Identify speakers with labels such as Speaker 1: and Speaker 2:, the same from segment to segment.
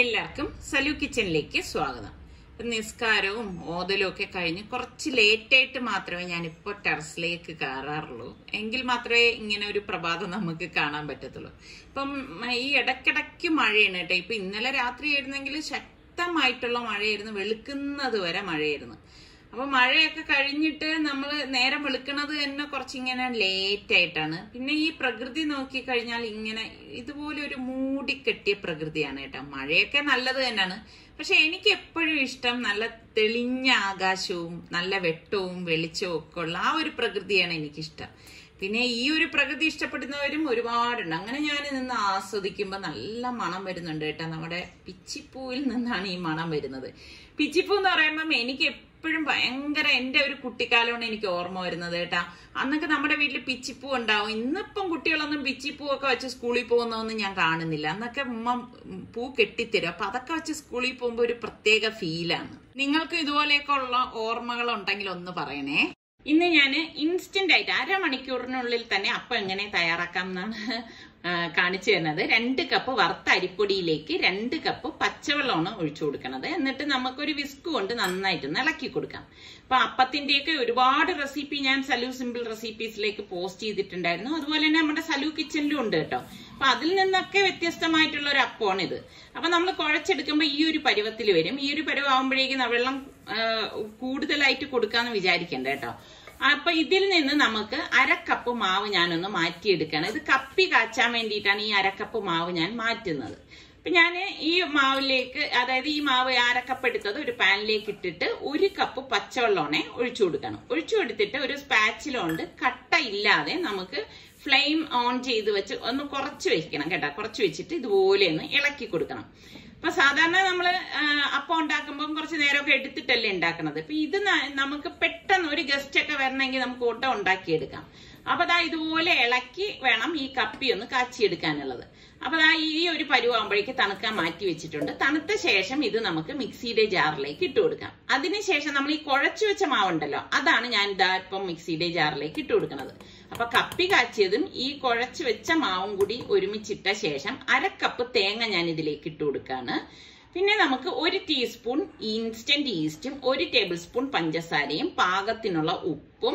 Speaker 1: എല്ലാവർക്കും സലു കിച്ചണിലേക്ക് സ്വാഗതം ഇപ്പൊ നിസ്കാരവും ഓതലും ഒക്കെ കഴിഞ്ഞ് കുറച്ച് ലേറ്റ് ആയിട്ട് മാത്രമേ ഞാൻ ഇപ്പോൾ ടെറസിലേക്ക് കയറാറുള്ളൂ എങ്കിൽ മാത്രമേ ഇങ്ങനെ ഒരു പ്രഭാതം നമുക്ക് കാണാൻ പറ്റത്തുള്ളൂ ഇപ്പം ഈ ഇടയ്ക്കിടയ്ക്ക് മഴയാണ് കേട്ടോ ഇപ്പൊ ഇന്നലെ രാത്രി ആയിരുന്നെങ്കിൽ ശക്തമായിട്ടുള്ള മഴയായിരുന്നു വെളുക്കുന്നത് വരെ മഴയായിരുന്നു അപ്പൊ മഴയൊക്കെ കഴിഞ്ഞിട്ട് നമ്മൾ നേരം വെളുക്കണത് തന്നെ കുറച്ചിങ്ങനെ ലേറ്റ് ആയിട്ടാണ് പിന്നെ ഈ പ്രകൃതി നോക്കിക്കഴിഞ്ഞാൽ ഇങ്ങനെ ഇതുപോലെ ഒരു മൂടിക്കെട്ടിയ പ്രകൃതിയാണ് കേട്ടോ മഴയൊക്കെ നല്ലത് തന്നെയാണ് പക്ഷെ എനിക്ക് എപ്പോഴും ഇഷ്ടം നല്ല തെളിഞ്ഞ ആകാശവും നല്ല വെട്ടവും വെളിച്ചവും ഒക്കെ ഉള്ള ആ ഒരു പ്രകൃതിയാണ് എനിക്കിഷ്ടം പിന്നെ ഈ ഒരു പ്രകൃതി ഇഷ്ടപ്പെടുന്നവരും ഒരുപാടുണ്ട് അങ്ങനെ ഞാൻ നിന്ന് ആസ്വദിക്കുമ്പോൾ നല്ല മണം വരുന്നുണ്ട് കേട്ടോ നമ്മുടെ പിച്ചിപ്പൂവിൽ നിന്നാണ് ഈ മണം വരുന്നത് പിച്ചിപ്പൂ എന്ന് പറയുമ്പം എനിക്ക് എപ്പോഴും ഭയങ്കര എന്റെ ഒരു കുട്ടിക്കാലമാണ് എനിക്ക് ഓർമ്മ വരുന്നത് കേട്ടാ അന്നൊക്കെ നമ്മുടെ വീട്ടിൽ പിച്ചിപ്പൂ ഉണ്ടാവും ഇന്നിപ്പം കുട്ടികളൊന്നും പിച്ചിപ്പൂ ഒക്കെ വെച്ച് സ്കൂളിൽ പോകുന്നതൊന്നും ഞാൻ കാണുന്നില്ല അന്നൊക്കെ ഉമ്മ പൂ കെട്ടിത്തരും അപ്പൊ അതൊക്കെ വെച്ച് സ്കൂളിൽ പോകുമ്പോൾ ഒരു പ്രത്യേക ഫീലാണ് നിങ്ങൾക്ക് ഇതുപോലെയൊക്കെ ഉള്ള ഓർമ്മകൾ ഉണ്ടെങ്കിൽ ഒന്ന് പറയണേ ഇന്ന് ഞാൻ ഇൻസ്റ്റന്റ് ആയിട്ട് അരമണിക്കൂറിനുള്ളിൽ തന്നെ അപ്പം എങ്ങനെ തയ്യാറാക്കാം എന്നാണ് കാണിച്ചു തരുന്നത് രണ്ട് കപ്പ് വറുത്ത അരിപ്പൊടിയിലേക്ക് രണ്ട് കപ്പ് പച്ചവെള്ളമാണ് ഒഴിച്ചു കൊടുക്കുന്നത് എന്നിട്ട് നമുക്കൊരു വിസ്ക് കൊണ്ട് നന്നായിട്ടൊന്ന് ഇളക്കി കൊടുക്കാം അപ്പൊ അപ്പത്തിന്റെയൊക്കെ ഒരുപാട് റെസിപ്പി ഞാൻ സലു സിമ്പിൾ റെസിപ്പീസിലേക്ക് പോസ്റ്റ് ചെയ്തിട്ടുണ്ടായിരുന്നു അതുപോലെ തന്നെ നമ്മുടെ സലു കിച്ചണിലും ഉണ്ട് കേട്ടോ അപ്പൊ അതിൽ നിന്നൊക്കെ വ്യത്യസ്തമായിട്ടുള്ള ഒരു അപ്പമാണ് ഇത് അപ്പൊ നമ്മൾ കുഴച്ചെടുക്കുമ്പോൾ ഈ ഒരു പരുവത്തിൽ വരും ഈ ഒരു പരുവാകുമ്പോഴേക്കും വെള്ളം കൂടുതലായിട്ട് കൊടുക്കാന്ന് വിചാരിക്കണ്ട കേട്ടോ അപ്പൊ ഇതിൽ നിന്ന് നമുക്ക് അരക്കപ്പ് മാവ് ഞാനൊന്ന് മാറ്റിയെടുക്കണം ഇത് കപ്പി കാച്ചാൻ വേണ്ടിയിട്ടാണ് ഈ അരക്കപ്പ് മാവ് ഞാൻ മാറ്റുന്നത് അപ്പൊ ഞാൻ ഈ മാവിലേക്ക് അതായത് ഈ മാവ് അരക്കപ്പ് എടുത്തത് ഒരു പാനിലേക്ക് ഇട്ടിട്ട് ഒരു കപ്പ് പച്ചവെള്ളമാണ് ഒഴിച്ചു കൊടുക്കണം ഒഴിച്ചു കൊടുത്തിട്ട് ഒരു സ്പാച്ചിലുണ്ട് കട്ട ഇല്ലാതെ നമുക്ക് ഫ്ലെയിം ഓൺ ചെയ്ത് വെച്ച് ഒന്ന് കുറച്ച് വെക്കണം കേട്ടോ കുറച്ച് വെച്ചിട്ട് ഇതുപോലെ ഒന്ന് ഇളക്കി കൊടുക്കണം അപ്പൊ സാധാരണ നമ്മൾ അപ്പം ഉണ്ടാക്കുമ്പോൾ കുറച്ച് നേരമൊക്കെ എടുത്തിട്ടല്ലേ ഉണ്ടാക്കണത് ഇപ്പൊ ഇത് നമുക്ക് പെട്ടെന്ന് ഒരു ഗസ്റ്റ് ഒക്കെ വരണമെങ്കിൽ നമുക്ക് ഓട്ടം ഉണ്ടാക്കിയെടുക്കാം അപ്പൊ ദാ ഇതുപോലെ ഇളക്കി വേണം ഈ കപ്പി ഒന്ന് കാച്ചിയെടുക്കാനുള്ളത് അപ്പൊ ദാ ഈ ഒരു പരുവാകുമ്പോഴേക്ക് തണുക്കാൻ മാറ്റി വെച്ചിട്ടുണ്ട് തണുത്ത ശേഷം ഇത് നമുക്ക് മിക്സിയുടെ ജാറിലേക്ക് ഇട്ട് കൊടുക്കാം അതിനുശേഷം നമ്മൾ ഈ കുഴച്ചു വെച്ച മാവുണ്ടല്ലോ അതാണ് ഞാൻ ഇതാ ഇപ്പം മിക്സിയുടെ ജാറിലേക്ക് ഇട്ട് കൊടുക്കുന്നത് അപ്പൊ കപ്പി കാച്ചിയതും ഈ കുഴച്ചു വെച്ച മാവും കൂടി ഒരുമിച്ചിട്ട ശേഷം അര കപ്പ് തേങ്ങ ഞാൻ ഇതിലേക്ക് ഇട്ട് കൊടുക്കാണ് പിന്നെ നമുക്ക് ഒരു ടീസ്പൂൺ ഇൻസ്റ്റന്റ് ഈസ്റ്റും ഒരു ടേബിൾ സ്പൂൺ പഞ്ചസാരയും പാകത്തിനുള്ള ഉപ്പും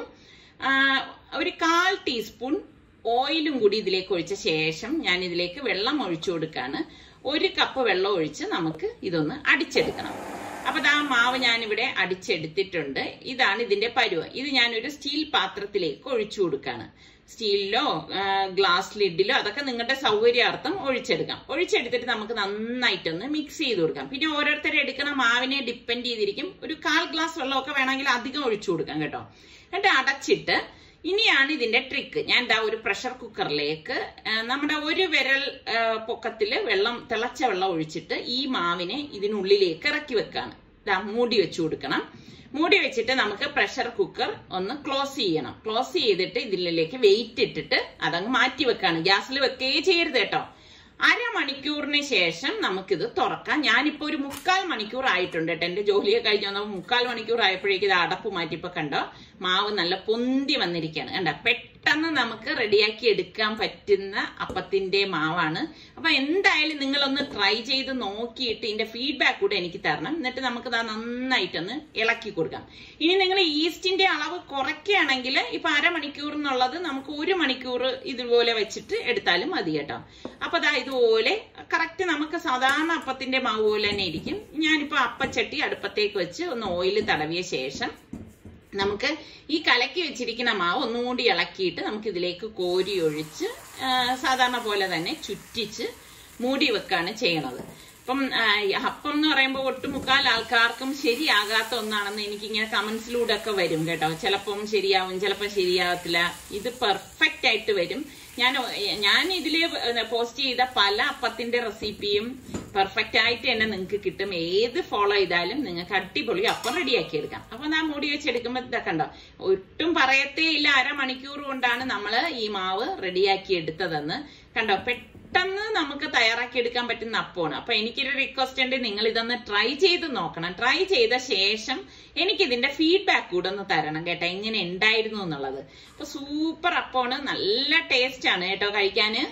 Speaker 1: ഒരു കാൽ ടീസ്പൂൺ ഓയിലും കൂടി ഇതിലേക്ക് ഒഴിച്ച ശേഷം ഞാൻ ഇതിലേക്ക് വെള്ളം ഒഴിച്ചു കൊടുക്കാണ് ഒരു കപ്പ് വെള്ളം ഒഴിച്ച് നമുക്ക് ഇതൊന്ന് അടിച്ചെടുക്കണം അപ്പൊ ആ മാവ് ഞാനിവിടെ അടിച്ചെടുത്തിട്ടുണ്ട് ഇതാണ് ഇതിന്റെ പരുവ ഇത് ഞാനൊരു സ്റ്റീൽ പാത്രത്തിലേക്ക് ഒഴിച്ചു കൊടുക്കാണ് സ്റ്റീലിലോ ഗ്ലാസ് ലിഡിലോ അതൊക്കെ നിങ്ങളുടെ സൗകര്യാർത്ഥം ഒഴിച്ചെടുക്കാം ഒഴിച്ചെടുത്തിട്ട് നമുക്ക് നന്നായിട്ടൊന്ന് മിക്സ് ചെയ്ത് കൊടുക്കാം പിന്നെ ഓരോരുത്തർ എടുക്കുന്ന മാവിനെ ഡിപ്പെൻഡ് ചെയ്തിരിക്കും ഒരു കാൽ ഗ്ലാസ് വെള്ളമൊക്കെ വേണമെങ്കിൽ അധികം ഒഴിച്ചു കൊടുക്കാം കേട്ടോ എന്നിട്ട് അടച്ചിട്ട് ഇനിയാണ് ഇതിന്റെ ട്രിക്ക് ഞാൻ എന്താ ഒരു പ്രഷർ കുക്കറിലേക്ക് നമ്മുടെ ഒരു വിരൽ പൊക്കത്തില് വെള്ളം തിളച്ച വെള്ളം ഒഴിച്ചിട്ട് ഈ മാവിനെ ഇതിനുള്ളിലേക്ക് ഇറക്കി വെക്കാണ് ഇതാ മൂടി വെച്ചു കൊടുക്കണം മൂടി വെച്ചിട്ട് നമുക്ക് പ്രഷർ കുക്കർ ഒന്ന് ക്ലോസ് ചെയ്യണം ക്ലോസ് ചെയ്തിട്ട് ഇതിലേക്ക് വെയിറ്റ് ഇട്ടിട്ട് അതങ്ങ് മാറ്റി വെക്കാണ് ഗ്യാസിൽ വെക്കേ ചെയ്യരുത് കേട്ടോ അരമണിക്കൂറിന് ശേഷം നമുക്കിത് തുറക്കാം ഞാനിപ്പോ ഒരു മുക്കാൽ മണിക്കൂർ ആയിട്ടുണ്ട് കേട്ടോ എന്റെ ജോലിയെ കഴിഞ്ഞ് വന്നപ്പോൾ മുക്കാൽ മണിക്കൂർ ആയപ്പോഴേക്കും ഇത് അടപ്പ് മാറ്റിയപ്പോ കണ്ടോ മാവ് നല്ല പൊന്തി വന്നിരിക്കുകയാണ് കണ്ട പെട്ടെന്ന് നമുക്ക് റെഡിയാക്കി എടുക്കാൻ പറ്റുന്ന അപ്പത്തിന്റെ മാവാണ് അപ്പൊ എന്തായാലും നിങ്ങളൊന്ന് ട്രൈ ചെയ്ത് നോക്കിയിട്ട് ഇതിന്റെ ഫീഡ്ബാക്ക് കൂടെ എനിക്ക് തരണം എന്നിട്ട് നമുക്ക് ഇത് നന്നായിട്ടൊന്ന് ഇളക്കി കൊടുക്കാം ഇനി നിങ്ങൾ ഈസ്റ്റിന്റെ അളവ് കുറയ്ക്കുകയാണെങ്കിൽ ഇപ്പൊ അരമണിക്കൂർ എന്നുള്ളത് നമുക്ക് ഒരു മണിക്കൂർ ഇതുപോലെ വെച്ചിട്ട് എടുത്താലും മതി കേട്ടോ അപ്പൊ അതാ ഇതുപോലെ കറക്റ്റ് നമുക്ക് സാധാരണ അപ്പത്തിന്റെ മാവ് പോലെ തന്നെ ഇരിക്കും ഞാനിപ്പോ അപ്പച്ചട്ടി അടുപ്പത്തേക്ക് വെച്ച് ഒന്ന് ഓയിൽ തടവിയ ശേഷം നമുക്ക് ഈ കലക്കി വെച്ചിരിക്കുന്ന മാവ് ഒന്നും കൂടി ഇളക്കിയിട്ട് നമുക്ക് ഇതിലേക്ക് കോരി ഒഴിച്ച് സാധാരണ പോലെ തന്നെ ചുറ്റിച്ച് മൂടി വെക്കാണ് ചെയ്യണത് അപ്പം അപ്പം എന്ന് പറയുമ്പോൾ ഒട്ടുമുക്കാൽ ആൾക്കാർക്കും ശരിയാകാത്ത ഒന്നാണെന്ന് എനിക്കിങ്ങനെ കമന്റ്സിലൂടെ ഒക്കെ വരും കേട്ടോ ചിലപ്പം ശരിയാവും ചിലപ്പം ശരിയാകത്തില്ല ഇത് പെർഫെക്റ്റ് ആയിട്ട് വരും ഞാൻ ഞാൻ ഇതില് പോസ്റ്റ് ചെയ്ത പല അപ്പത്തിന്റെ റെസിപ്പിയും പെർഫെക്റ്റ് ആയിട്ട് തന്നെ നിങ്ങൾക്ക് കിട്ടും ഏത് ഫോളോ ചെയ്താലും നിങ്ങൾക്ക് അടിപൊളി അപ്പം റെഡിയാക്കി എടുക്കാം അപ്പൊ ഞാൻ മൂടി വെച്ചെടുക്കുമ്പോൾ ഇതൊക്കെ ഉണ്ടോ ഒട്ടും പറയത്തേ ഇല്ല അരമണിക്കൂർ കൊണ്ടാണ് നമ്മൾ ഈ മാവ് റെഡിയാക്കി എടുത്തതെന്ന് കണ്ടോ പെട്ടെന്ന് നമുക്ക് തയ്യാറാക്കി എടുക്കാൻ പറ്റുന്ന അപ്പമാണ് അപ്പൊ എനിക്കൊരു റിക്വസ്റ്റ് ഉണ്ട് നിങ്ങൾ ഇതൊന്ന് ട്രൈ ചെയ്ത് നോക്കണം ട്രൈ ചെയ്ത ശേഷം എനിക്ക് ഇതിന്റെ ഫീഡ്ബാക്ക് കൂടെ ഒന്ന് തരണം കേട്ടോ എങ്ങനെ ഉണ്ടായിരുന്നു എന്നുള്ളത് അപ്പൊ സൂപ്പർ അപ്പമാണ് നല്ല ടേസ്റ്റ് ആണ് കേട്ടോ കഴിക്കാന്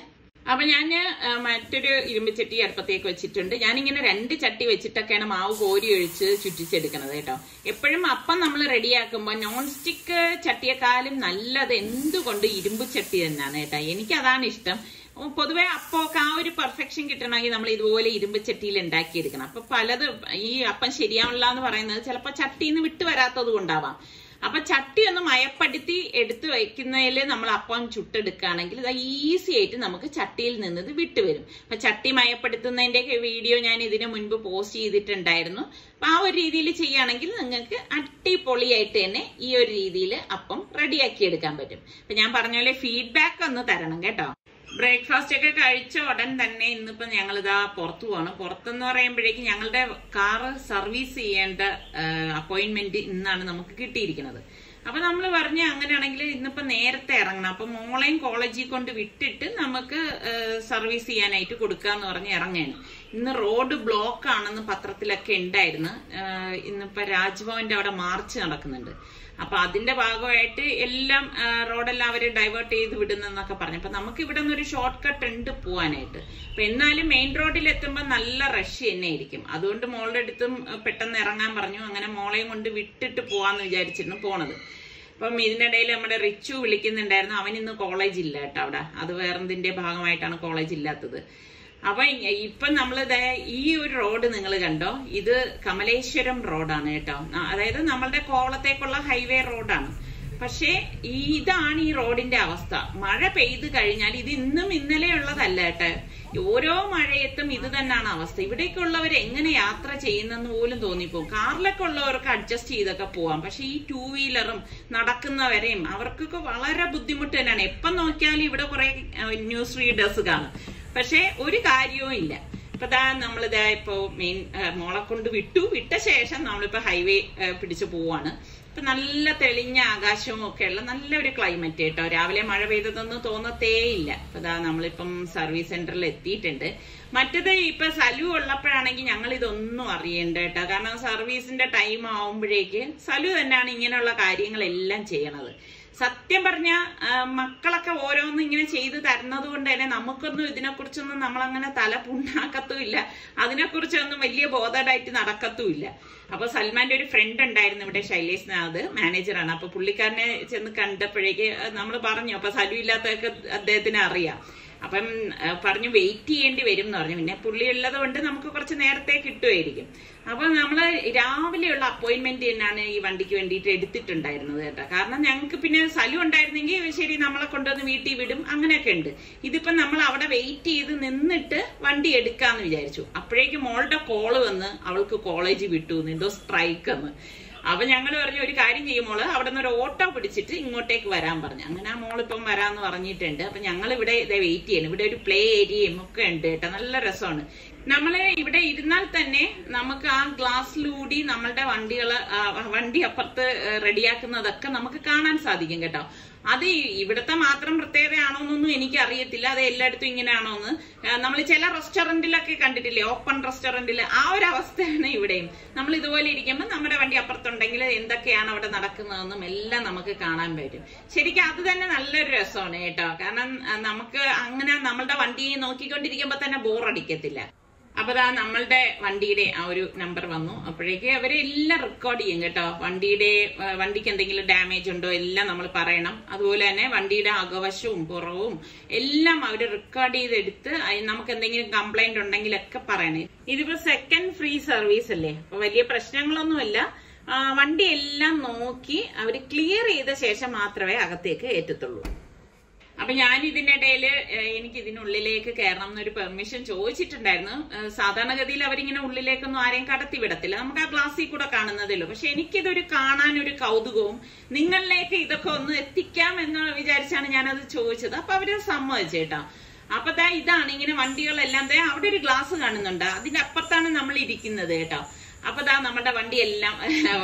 Speaker 1: അപ്പൊ ഞാൻ മറ്റൊരു ഇരുമ്പ് ചട്ടി അടുപ്പത്തേക്ക് വെച്ചിട്ടുണ്ട് ഞാനിങ്ങനെ രണ്ട് ചട്ടി വെച്ചിട്ടൊക്കെയാണ് മാവ് കോരി ഒഴിച്ച് ചുറ്റിച്ചെടുക്കുന്നത് കേട്ടോ എപ്പോഴും അപ്പം നമ്മൾ റെഡിയാക്കുമ്പോൾ നോൺ സ്റ്റിക്ക് ചട്ടിയെക്കാളും നല്ലത് എന്തുകൊണ്ട് ഇരുമ്പ് ചട്ടി തന്നെയാണ് കേട്ടോ എനിക്ക് അതാണ് ഇഷ്ടം പൊതുവെ അപ്പമൊക്കെ ആ ഒരു പെർഫെക്ഷൻ കിട്ടണമെങ്കിൽ നമ്മൾ ഇതുപോലെ ഇരുമ്പ് ചട്ടിയിൽ ഉണ്ടാക്കിയെടുക്കണം അപ്പൊ പലത് ഈ അപ്പം ശരിയാവില്ല എന്ന് പറയുന്നത് ചിലപ്പോൾ ചട്ടിയിൽ നിന്ന് വിട്ടു വരാത്തത് കൊണ്ടാവാം അപ്പൊ ചട്ടി ഒന്ന് മയപ്പെടുത്തി എടുത്തു വയ്ക്കുന്നതിൽ നമ്മൾ അപ്പം ചുട്ടെടുക്കുകയാണെങ്കിൽ ഇത് ഈസി ആയിട്ട് നമുക്ക് ചട്ടിയിൽ നിന്ന് ഇത് വിട്ടുവരും അപ്പൊ ചട്ടി മയപ്പെടുത്തുന്നതിന്റെ വീഡിയോ ഞാൻ ഇതിനു മുൻപ് പോസ്റ്റ് ചെയ്തിട്ടുണ്ടായിരുന്നു അപ്പൊ ആ ഒരു രീതിയിൽ ചെയ്യുകയാണെങ്കിൽ നിങ്ങൾക്ക് അടിപൊളിയായിട്ട് തന്നെ ഈ ഒരു രീതിയിൽ അപ്പം റെഡിയാക്കി എടുക്കാൻ പറ്റും അപ്പൊ ഞാൻ പറഞ്ഞ പോലെ ഫീഡ്ബാക്ക് ഒന്ന് തരണം കേട്ടോ ബ്രേക്ക്ഫാസ്റ്റ് ഒക്കെ കഴിച്ച ഉടൻ തന്നെ ഇന്നിപ്പോ ഞങ്ങൾ ഇതാ പുറത്തു പോവാണ് പുറത്തെന്ന് പറയുമ്പോഴേക്ക് ഞങ്ങളുടെ കാറ് സർവീസ് ചെയ്യേണ്ട അപ്പോയിന്റ്മെന്റ് ഇന്നാണ് നമുക്ക് കിട്ടിയിരിക്കുന്നത് അപ്പൊ നമ്മൾ പറഞ്ഞ അങ്ങനെയാണെങ്കിൽ ഇന്നിപ്പോ നേരത്തെ ഇറങ്ങണം അപ്പൊ മോളെയും കോളേജിൽ കൊണ്ട് വിട്ടിട്ട് നമുക്ക് സർവീസ് ചെയ്യാനായിട്ട് കൊടുക്കാന്ന് പറഞ്ഞ് ഇറങ്ങാണ് ഇന്ന് റോഡ് ബ്ലോക്ക് ആണെന്ന് പത്രത്തിലൊക്കെ ഉണ്ടായിരുന്നു ഇന്നിപ്പോ രാജ്ഭവന്റെ അവിടെ മാർച്ച് നടക്കുന്നുണ്ട് അപ്പൊ അതിന്റെ ഭാഗമായിട്ട് എല്ലാം റോഡെല്ലാം അവര് ഡൈവേർട്ട് ചെയ്ത് വിടുന്നെന്നൊക്കെ പറഞ്ഞു അപ്പൊ നമുക്ക് ഇവിടെ നിന്ന് ഒരു ഷോർട്ട് കട്ട് ഉണ്ട് പോവാനായിട്ട് അപ്പൊ എന്നാലും മെയിൻ റോഡിൽ എത്തുമ്പോൾ നല്ല റഷ് തന്നെ ആയിരിക്കും അതുകൊണ്ട് മോളുടെ അടുത്തും പെട്ടെന്ന് ഇറങ്ങാൻ പറഞ്ഞു അങ്ങനെ മോളെയും കൊണ്ട് വിട്ടിട്ട് പോവാന്ന് വിചാരിച്ചിരുന്നു പോണത് അപ്പം ഇതിനിടയിൽ നമ്മുടെ റിച്ചു വിളിക്കുന്നുണ്ടായിരുന്നു അവൻ ഇന്ന് കോളേജ് ഇല്ല കേട്ടോ അവിടെ അത് വേറെന്തിന്റെ ഭാഗമായിട്ടാണ് കോളേജ് ഇല്ലാത്തത് അപ്പൊ ഇപ്പൊ നമ്മളിത് ഈ ഒരു റോഡ് നിങ്ങൾ കണ്ടോ ഇത് കമലേശ്വരം റോഡാണ് കേട്ടോ അതായത് നമ്മളുടെ കോവളത്തേക്കുള്ള ഹൈവേ റോഡാണ് പക്ഷേ ഇതാണ് ഈ റോഡിന്റെ അവസ്ഥ മഴ പെയ്ത് കഴിഞ്ഞാൽ ഇത് ഇന്നും ഇന്നലെ ഉള്ളതല്ല കേട്ടോ ഓരോ മഴയത്തും ഇത് തന്നെയാണ് അവസ്ഥ ഇവിടേക്കുള്ളവർ എങ്ങനെ യാത്ര ചെയ്യുന്നെന്ന് പോലും തോന്നിപ്പോകും കാറിലൊക്കെ ഉള്ളവർക്ക് അഡ്ജസ്റ്റ് ചെയ്തൊക്കെ പോവാം പക്ഷെ ഈ ടൂ വീലറും നടക്കുന്നവരെയും അവർക്കൊക്കെ വളരെ ബുദ്ധിമുട്ട് തന്നെയാണ് എപ്പം നോക്കിയാലും ഇവിടെ കുറെ ന്യൂസ് റീഡേഴ്സ് കാണും പക്ഷെ ഒരു കാര്യവും ഇല്ല ഇപ്പൊ ദാ നമ്മളിതാ ഇപ്പോ മെയിൻ മോളെ കൊണ്ട് വിട്ടു വിട്ട ശേഷം നമ്മളിപ്പോ ഹൈവേ പിടിച്ചു പോവാണ് ഇപ്പൊ നല്ല തെളിഞ്ഞ ആകാശവും ഒക്കെ ഉള്ള നല്ലൊരു ക്ലൈമറ്റ് കേട്ടോ രാവിലെ മഴ പെയ്തതൊന്നും തോന്നത്തേ ഇല്ല ഇപ്പൊ ദാ നമ്മളിപ്പം സർവീസ് സെന്ററിൽ എത്തിയിട്ടുണ്ട് മറ്റത് ഇപ്പൊ സലു ഉള്ളപ്പോഴാണെങ്കിൽ ഞങ്ങൾ ഇതൊന്നും അറിയണ്ട കേട്ടോ കാരണം സർവീസിന്റെ ടൈം ആവുമ്പോഴേക്ക് സലു തന്നെയാണ് ഇങ്ങനെയുള്ള കാര്യങ്ങളെല്ലാം ചെയ്യണത് സത്യം പറഞ്ഞ മക്കളൊക്കെ ഓരോന്നും ഇങ്ങനെ ചെയ്തു തരുന്നത് കൊണ്ട് തന്നെ നമുക്കൊന്നും ഇതിനെക്കുറിച്ചൊന്നും നമ്മളങ്ങനെ തല പുണ്ണാക്കത്തുമില്ല അതിനെക്കുറിച്ചൊന്നും വലിയ ബോധമായിട്ട് നടക്കത്തുമില്ല അപ്പൊ സൽമാന്റെ ഒരു ഫ്രണ്ട് ഉണ്ടായിരുന്നു ഇവിടെ ശൈലേഷ് നാഥ് മാനേജറാണ് അപ്പൊ പുള്ളിക്കാരനെ ചെന്ന് കണ്ടപ്പോഴേക്ക് നമ്മൾ പറഞ്ഞു അപ്പൊ സലു ഇല്ലാത്തൊക്കെ അദ്ദേഹത്തിന് അറിയാം അപ്പം പറഞ്ഞു വെയിറ്റ് ചെയ്യേണ്ടി വരും എന്ന് പറഞ്ഞു പിന്നെ പുള്ളി ഉള്ളത് കൊണ്ട് നമുക്ക് കുറച്ച് നേരത്തെ കിട്ടുമായിരിക്കും അപ്പൊ നമ്മള് രാവിലെയുള്ള അപ്പോയിന്റ്മെന്റ് തന്നെയാണ് ഈ വണ്ടിക്ക് വേണ്ടിയിട്ട് എടുത്തിട്ടുണ്ടായിരുന്നത് കേട്ടോ കാരണം ഞങ്ങൾക്ക് പിന്നെ സലു ഉണ്ടായിരുന്നെങ്കിൽ ശരി നമ്മളെ കൊണ്ടുവന്ന് വീട്ടിൽ വിടും അങ്ങനെയൊക്കെ ഉണ്ട് ഇതിപ്പോ നമ്മൾ അവിടെ വെയിറ്റ് ചെയ്ത് നിന്നിട്ട് വണ്ടി എടുക്കാന്ന് വിചാരിച്ചു അപ്പോഴേക്കും മോളുടെ കോള് വന്ന് അവൾക്ക് കോളേജ് വിട്ടു എന്തോ സ്ട്രൈക്ക് എന്ന് അപ്പൊ ഞങ്ങൾ പറഞ്ഞു ഒരു കാര്യം ചെയ്യും മോള് അവിടെ നിന്ന് ഒരു ഓട്ടോ പിടിച്ചിട്ട് ഇങ്ങോട്ടേക്ക് വരാൻ പറഞ്ഞു അങ്ങനെ ആ മോളിപ്പം വരാന്ന് പറഞ്ഞിട്ടുണ്ട് അപ്പൊ ഞങ്ങൾ ഇവിടെ ഇതേ വെയിറ്റ് ചെയ്യണം ഇവിടെ ഒരു പ്ലേ ഏരിയയും ഒക്കെ ഉണ്ട് കേട്ടോ നല്ല രസമാണ് നമ്മള് ഇവിടെ ഇരുന്നാൽ തന്നെ നമുക്ക് ആ ഗ്ലാസ്സിലൂടി നമ്മളുടെ വണ്ടികള് വണ്ടി അപ്പുറത്ത് റെഡിയാക്കുന്നതൊക്കെ നമുക്ക് കാണാൻ സാധിക്കും കേട്ടോ അത് ഇവിടുത്തെ മാത്രം പ്രത്യേകതയാണോ എന്നൊന്നും എനിക്ക് അറിയത്തില്ല അത് എല്ലായിടത്തും ഇങ്ങനെയാണോന്ന് നമ്മൾ ചില റെസ്റ്റോറന്റിലൊക്കെ കണ്ടിട്ടില്ലേ ഓപ്പൺ റെസ്റ്റോറന്റിൽ ആ ഒരു അവസ്ഥയാണ് ഇവിടെയും നമ്മൾ ഇതുപോലെ ഇരിക്കുമ്പോൾ നമ്മുടെ വണ്ടി അപ്പുറത്തുണ്ടെങ്കിൽ എന്തൊക്കെയാണ് അവിടെ നടക്കുന്നതെന്നും എല്ലാം നമുക്ക് കാണാൻ പറ്റും ശരിക്കും അത് തന്നെ നല്ലൊരു രസമാണ് കേട്ടോ കാരണം നമുക്ക് അങ്ങനെ നമ്മളുടെ വണ്ടിയെ നോക്കിക്കൊണ്ടിരിക്കുമ്പോൾ തന്നെ ബോറടിക്കത്തില്ല അപ്പൊ ദാ നമ്മളുടെ വണ്ടിയുടെ ആ ഒരു നമ്പർ വന്നു അപ്പോഴേക്ക് അവരെ എല്ലാം റെക്കോർഡ് ചെയ്യും കേട്ടോ വണ്ടിയുടെ വണ്ടിക്ക് എന്തെങ്കിലും ഡാമേജ് ഉണ്ടോ എല്ലാം നമ്മൾ പറയണം അതുപോലെ തന്നെ വണ്ടിയുടെ അകവശവും പുറവും എല്ലാം അവർ റെക്കോർഡ് ചെയ്തെടുത്ത് നമുക്ക് എന്തെങ്കിലും കംപ്ലൈന്റ് ഉണ്ടെങ്കിലൊക്കെ പറയണേ ഇതിപ്പോ സെക്കൻഡ് ഫ്രീ സർവീസ് അല്ലേ അപ്പൊ വലിയ പ്രശ്നങ്ങളൊന്നുമില്ല വണ്ടി എല്ലാം നോക്കി അവർ ക്ലിയർ ചെയ്ത ശേഷം മാത്രമേ അകത്തേക്ക് ഏറ്റത്തുള്ളൂ അപ്പൊ ഞാൻ ഇതിനിടയിൽ എനിക്ക് ഇതിനുള്ളിലേക്ക് കയറണം എന്നൊരു പെർമിഷൻ ചോദിച്ചിട്ടുണ്ടായിരുന്നു സാധാരണഗതിയിൽ അവരിങ്ങനെ ഉള്ളിലേക്കൊന്നും ആരെയും കടത്തി വിടത്തില്ല നമുക്ക് ആ ഗ്ലാസ്സിൽ കൂടെ കാണുന്നതല്ലോ പക്ഷെ എനിക്കിതൊരു കാണാൻ ഒരു കൗതുകവും നിങ്ങളിലേക്ക് ഇതൊക്കെ ഒന്ന് എത്തിക്കാം എന്ന് വിചാരിച്ചാണ് ഞാനത് ചോദിച്ചത് അപ്പൊ അവര് സമ്മതിച്ചേട്ടാ അപ്പൊ ദാ ഇതാണ് ഇങ്ങനെ വണ്ടികളെല്ലാം ദേ അവിടെ ഒരു ഗ്ലാസ് കാണുന്നുണ്ട് അതിന്റെ അപ്പുറത്താണ് നമ്മൾ ഇരിക്കുന്നത് കേട്ടോ അപ്പൊ ദാ നമ്മുടെ വണ്ടി എല്ലാം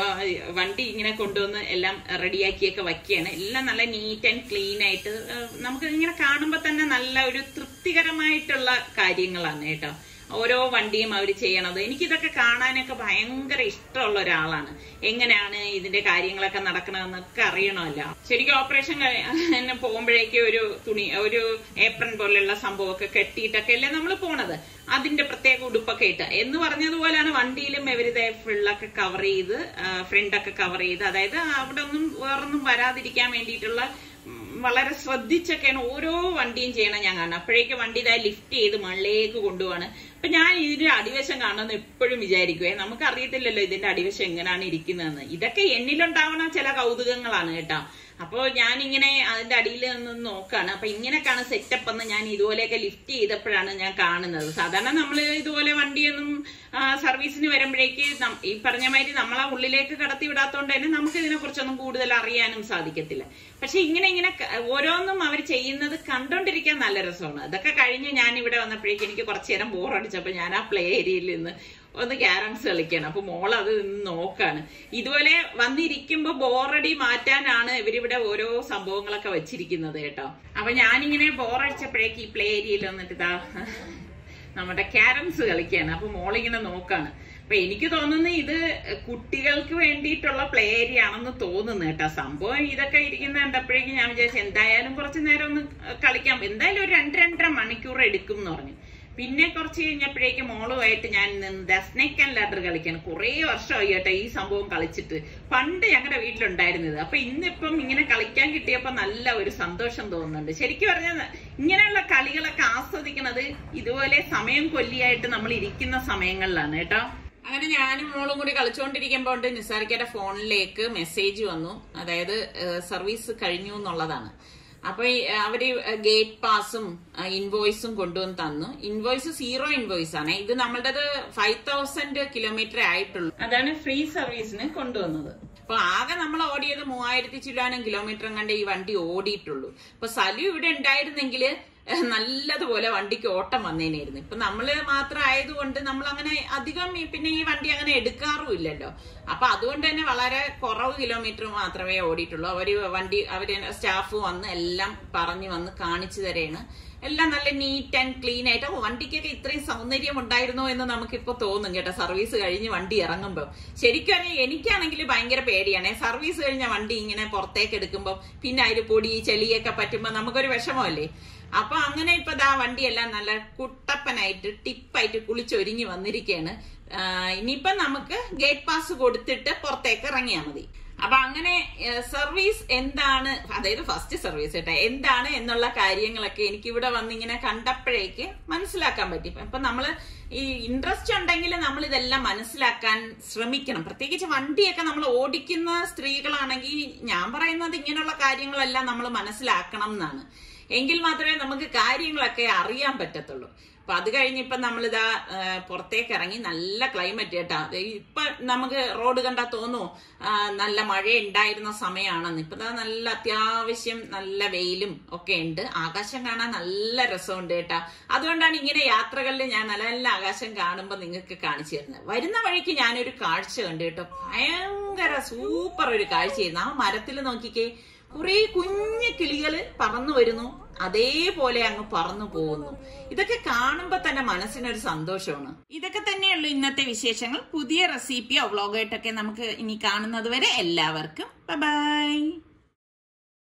Speaker 1: വണ്ടി ഇങ്ങനെ കൊണ്ടുവന്ന് എല്ലാം റെഡിയാക്കിയൊക്കെ വയ്ക്കുകയാണ് എല്ലാം നല്ല നീറ്റ് ആൻഡ് ക്ലീൻ ആയിട്ട് നമുക്ക് ഇങ്ങനെ കാണുമ്പോൾ തന്നെ നല്ല ഒരു തൃപ്തികരമായിട്ടുള്ള കാര്യങ്ങളാണ് കേട്ടോ ഓരോ വണ്ടിയും അവർ ചെയ്യണത് എനിക്കിതൊക്കെ കാണാനൊക്കെ ഭയങ്കര ഇഷ്ടമുള്ള ഒരാളാണ് എങ്ങനെയാണ് ഇതിന്റെ കാര്യങ്ങളൊക്കെ നടക്കണതെന്നൊക്കെ അറിയണമല്ലോ ശരിക്കും ഓപ്പറേഷൻ കഴിഞ്ഞ് പോകുമ്പോഴേക്കും ഒരു തുണി ഒരു ഏപ്രൺ പോലെയുള്ള സംഭവമൊക്കെ കെട്ടിയിട്ടൊക്കെ അല്ലേ നമ്മൾ പോണത് അതിന്റെ പ്രത്യേക ഉടുപ്പൊക്കെ ഇട്ട് എന്ന് പറഞ്ഞതുപോലെയാണ് വണ്ടിയിലും ഇവരിതെ ഫുള്ളൊക്കെ കവർ ചെയ്ത് ഫ്രണ്ടൊക്കെ കവർ ചെയ്ത് അതായത് അവിടെ ഒന്നും വേറൊന്നും വരാതിരിക്കാൻ വേണ്ടിയിട്ടുള്ള ഉം, വളരെ ശ്രദ്ധിച്ചൊക്കെയാണ് ഓരോ വണ്ടിയും ചെയ്യണം ഞാൻ കാണുന്നത് അപ്പോഴേക്ക് വണ്ടി ഇതായി ലിഫ്റ്റ് ചെയ്ത് മള്ളിലേക്ക് കൊണ്ടുപോവാണ് അപ്പൊ ഞാൻ ഇതിന്റെ അടിവശം കാണുമെന്ന് എപ്പോഴും വിചാരിക്കുവേ നമുക്ക് അറിയത്തില്ലല്ലോ ഇതിന്റെ അടിവശം എങ്ങനെയാണ് ഇരിക്കുന്നതെന്ന് ഇതൊക്കെ എന്നിലുണ്ടാവണ ചില കൗതുകങ്ങളാണ് കേട്ടോ അപ്പോൾ ഞാനിങ്ങനെ അതിന്റെ അടിയിൽ നിന്ന് നോക്കാണ് അപ്പൊ ഇങ്ങനെയൊക്കെയാണ് സെറ്റപ്പ് എന്ന് ഞാൻ ഇതുപോലെയൊക്കെ ലിഫ്റ്റ് ചെയ്തപ്പോഴാണ് ഞാൻ കാണുന്നത് സാധാരണ നമ്മൾ ഇതുപോലെ വണ്ടിയൊന്നും ആ, സർവീസിന് വരുമ്പോഴേക്ക് നം- ഈ പറഞ്ഞ മാതിരി നമ്മളെ ഉള്ളിലേക്ക് കടത്തി വിടാത്തോണ്ട് തന്നെ നമുക്ക് ഇതിനെ കുറിച്ചൊന്നും കൂടുതൽ അറിയാനും സാധിക്കത്തില്ല പക്ഷെ ഇങ്ങനെ ഇങ്ങനെ ക- ഓരോന്നും അവർ ചെയ്യുന്നത് കണ്ടോണ്ടിരിക്കാൻ നല്ല രസമാണ് അതൊക്കെ കഴിഞ്ഞ് ഞാൻ ഇവിടെ വന്നപ്പോഴേക്ക് എനിക്ക് കുറച്ചു നേരം ബോറടിച്ചപ്പോ ഞാൻ ആ പ്ലേ ഏരിയയിൽ നിന്ന് ഒന്ന് ക്യാരംസ് കളിക്കാണ് അപ്പൊ മോൾ അത് നിന്ന് നോക്കാണ് ഇതുപോലെ വന്നിരിക്കുമ്പോ ബോറടി മാറ്റാനാണ് ഇവരിവിടെ ഓരോ സംഭവങ്ങളൊക്കെ വെച്ചിരിക്കുന്നത് കേട്ടോ അപ്പൊ ഞാനിങ്ങനെ ബോറടിച്ചപ്പോഴേക്ക് ഈ പ്ലേ ഏരിയയിൽ വന്നിട്ട് ഇതാ നമ്മുടെ ക്യാരംസ് കളിക്കാണ് അപ്പൊ മോളിങ്ങനെ നോക്കാണ് അപ്പൊ എനിക്ക് തോന്നുന്നു ഇത് കുട്ടികൾക്ക് വേണ്ടിയിട്ടുള്ള പ്ലേ ഏരിയ ആണെന്ന് തോന്നുന്നു കേട്ടോ സംഭവം ഇതൊക്കെ ഇരിക്കുന്ന കണ്ടപ്പോഴേക്കും ഞാൻ വിചാരിച്ചു എന്തായാലും കുറച്ചു നേരം ഒന്ന് കളിക്കാം എന്തായാലും ഒരു രണ്ട് രണ്ടര മണിക്കൂർ എടുക്കും എന്ന് പറഞ്ഞു പിന്നെ കുറച്ച് കഴിഞ്ഞപ്പോഴേക്കും മോളുമായിട്ട് ഞാൻ നിന്ന് സ്നേക്ക് ആൻഡ് ലാഡർ കളിക്കാണ് കുറേ വർഷമായി കേട്ടോ ഈ സംഭവം കളിച്ചിട്ട് പണ്ട് ഞങ്ങളുടെ വീട്ടിലുണ്ടായിരുന്നത് അപ്പൊ ഇന്നിപ്പം ഇങ്ങനെ കളിക്കാൻ കിട്ടിയപ്പോ നല്ല ഒരു സന്തോഷം തോന്നുന്നുണ്ട് ശരിക്കും പറഞ്ഞാൽ ഇങ്ങനെയുള്ള കളികളൊക്കെ ആസ്വദിക്കുന്നത് ഇതുപോലെ സമയം കൊല്ലിയായിട്ട് നമ്മൾ ഇരിക്കുന്ന സമയങ്ങളിലാണ് കേട്ടോ അങ്ങനെ ഞാനും മോളും കൂടി കളിച്ചുകൊണ്ടിരിക്കുമ്പോൾ ഉണ്ട് നിസാരിക്കയുടെ ഫോണിലേക്ക് മെസ്സേജ് വന്നു അതായത് ഏഹ്, സർവീസ് കഴിഞ്ഞു എന്നുള്ളതാണ് അപ്പൊ ഈ, ഏഹ്, അവര് ഗേറ്റ് പാസും ഇൻവോയ്സും കൊണ്ടുവന്ന് തന്നു ഇൻവോയ്സ് സീറോ ഇൻവോയ്സ് ആണ് ഇത് നമ്മളുടേത് ഫൈവ് തൗസൻഡ് കിലോമീറ്റർ ആയിട്ടുള്ളൂ അതാണ് ഫ്രീ സർവീസിന് കൊണ്ടുവന്നത് അപ്പൊ ആകെ നമ്മൾ ഓടിയത് മൂവായിരത്തി ചില്ലാനും കിലോമീറ്റർ കണ്ട് ഈ വണ്ടി ഓടിയിട്ടുള്ളൂ അപ്പൊ സലു ഇവിടെ ഉണ്ടായിരുന്നെങ്കിൽ നല്ലതുപോലെ വണ്ടിക്ക് ഓട്ടം വന്നേനായിരുന്നു ഇപ്പൊ നമ്മള് മാത്രം ആയതുകൊണ്ട് നമ്മൾ അങ്ങനെ അധികം ഈ- പിന്നെ ഈ വണ്ടി അങ്ങനെ എടുക്കാറും ഇല്ലല്ലോ അപ്പൊ അതുകൊണ്ട് തന്നെ വളരെ കുറവ് കിലോമീറ്റർ മാത്രമേ ഓടിയിട്ടുള്ളൂ അവര് വണ്ടി അവര് സ്റ്റാഫ് വന്ന് എല്ലാം പറഞ്ഞു വന്ന് കാണിച്ചു തരേണ് എല്ലാം നല്ല നീറ്റ് ആൻഡ് ക്ലീൻ ആയിട്ട് ഓ, വണ്ടിക്കൊക്കെ ഇത്രയും സൗന്ദര്യം ഉണ്ടായിരുന്നോ എന്ന് നമുക്കിപ്പോ തോന്നും കേട്ടോ സർവീസ് കഴിഞ്ഞ് വണ്ടി ഇറങ്ങുമ്പോൾ ശരിക്കും അറിയാം എനിക്കാണെങ്കിൽ ഭയങ്കര പേടിയാണ് സർവീസ് കഴിഞ്ഞ വണ്ടി ഇങ്ങനെ പുറത്തേക്ക് എടുക്കുമ്പോൾ പിന്നെ അതിൽ പൊടി ചെളിയൊക്കെ പറ്റുമ്പോൾ നമുക്കൊരു വിഷമമല്ലേ അപ്പൊ അങ്ങനെ ഇപ്പൊ ദാ വണ്ടിയെല്ലാം നല്ല കുട്ടപ്പനായിട്ട് ടിപ്പായിട്ട് കുളിച്ചൊരുങ്ങി വന്നിരിക്കുകയാണ് ആ, ഇനിയിപ്പം നമുക്ക് ഗേറ്റ് പാസ് കൊടുത്തിട്ട് പുറത്തേക്ക് ഇറങ്ങിയാൽ മതി അപ്പൊ അങ്ങനെ സർവീസ് എന്താണ് അതായത് ഫസ്റ്റ് സർവീസ് കേട്ടോ എന്താണ് എന്നുള്ള കാര്യങ്ങളൊക്കെ എനിക്ക് ഇവിടെ വന്നിങ്ങനെ കണ്ടപ്പോഴേക്ക് മനസ്സിലാക്കാൻ പറ്റി ഇപ്പൊ നമ്മള് ഈ ഇൻട്രസ്റ്റ് ഉണ്ടെങ്കിൽ നമ്മൾ ഇതെല്ലാം മനസ്സിലാക്കാൻ ശ്രമിക്കണം പ്രത്യേകിച്ച് വണ്ടിയൊക്കെ നമ്മൾ ഓടിക്കുന്ന സ്ത്രീകളാണെങ്കിൽ ഞാൻ പറയുന്നത് ഇങ്ങനെയുള്ള കാര്യങ്ങളെല്ലാം നമ്മൾ മനസ്സിലാക്കണം എന്നാണ് എങ്കിൽ മാത്രമേ നമുക്ക് കാര്യങ്ങളൊക്കെ അറിയാൻ പറ്റത്തുള്ളൂ അപ്പൊ അത് കഴിഞ്ഞ് ഇപ്പൊ നമ്മളിതാ ആ, പുറത്തേക്ക് ഇറങ്ങി നല്ല ക്ലൈമറ്റ് കേട്ടാ ദേ ഇപ്പൊ നമുക്ക് റോഡ് കണ്ടാ തോന്നുന്നു ആ, നല്ല മഴ ഉണ്ടായിരുന്ന സമയമാണെന്ന് ഇപ്പൊ ദാ നല്ല അത്യാവശ്യം നല്ല വെയിലും ഒക്കെ ഉണ്ട് ആകാശം കാണാൻ നല്ല രസമുണ്ട് കേട്ടാ അതുകൊണ്ടാണ് ഇങ്ങനെ യാത്രകളിൽ ഞാൻ നല്ല നല്ല ആകാശം കാണുമ്പോൾ നിങ്ങൾക്ക് കാണിച്ചു തരുന്നത് വരുന്ന വഴിക്ക് ഞാനൊരു കാഴ്ച കണ്ടു കേട്ടോ ഭയങ്കര സൂപ്പർ ഒരു കാഴ്ചയായിരുന്നു ആ മരത്തിൽ നോക്കിക്കേ കുറെ കുഞ്ഞു കിളികള് പറന്നു വരുന്നു അതേപോലെ അങ്ങ് പറന്നു പോകുന്നു ഇതൊക്കെ കാണുമ്പോ തന്നെ മനസ്സിനൊരു സന്തോഷമാണ് ഇതൊക്കെ തന്നെയുള്ളൂ ഇന്നത്തെ വിശേഷങ്ങൾ പുതിയ റെസിപ്പിയോ വ്ളോഗായിട്ടൊക്കെ നമുക്ക് ഇനി കാണുന്നത് വരെ എല്ലാവർക്കും ബൈ